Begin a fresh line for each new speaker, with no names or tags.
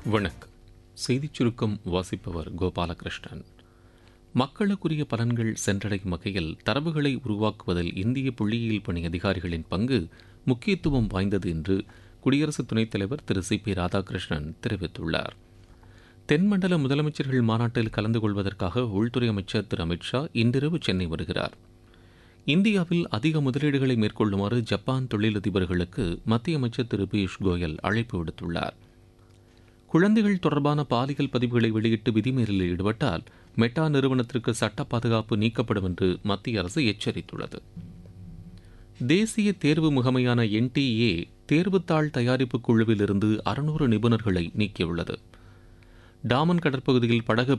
வணக்கம் செய்திச் சுருக்கம் வாசிப்பவர் கோபாலகிருஷ்ணன் மக்களுக்குரிய பலன்கள் சென்றடையும் வகையில் தரவுகளை உருவாக்குவதில் இந்திய புள்ளியியல் பணி அதிகாரிகளின் பங்கு முக்கியத்துவம் வாய்ந்தது என்று குடியரசு துணைத் தலைவர் திரு சி பி ராதாகிருஷ்ணன் தெரிவித்துள்ளார் தென்மண்டல முதலமைச்சர்கள் மாநாட்டில் கலந்து கொள்வதற்காக உள்துறை அமைச்சர் திரு அமித்ஷா இன்றிரவு சென்னை வருகிறார் இந்தியாவில் அதிக முதலீடுகளை மேற்கொள்ளுமாறு ஜப்பான் தொழிலதிபர்களுக்கு மத்திய அமைச்சர் திரு பியூஷ் கோயல் அழைப்பு விடுத்துள்ளார் குழந்தைகள் தொடர்பான பாலியல் பதிவுகளை வெளியிட்டு விதிமீறலில் ஈடுபட்டால் மெட்டா நிறுவனத்திற்கு சட்ட பாதுகாப்பு நீக்கப்படும் என்று மத்திய அரசு எச்சரித்துள்ளது தேசிய தேர்வு முகமையான என்டிஏ தேர்வுத்தாள் தயாரிப்பு குழுவிலிருந்து அறுநூறு நிபுணர்களை நீக்கியுள்ளது டாமன் கடற்பகுதியில் படகு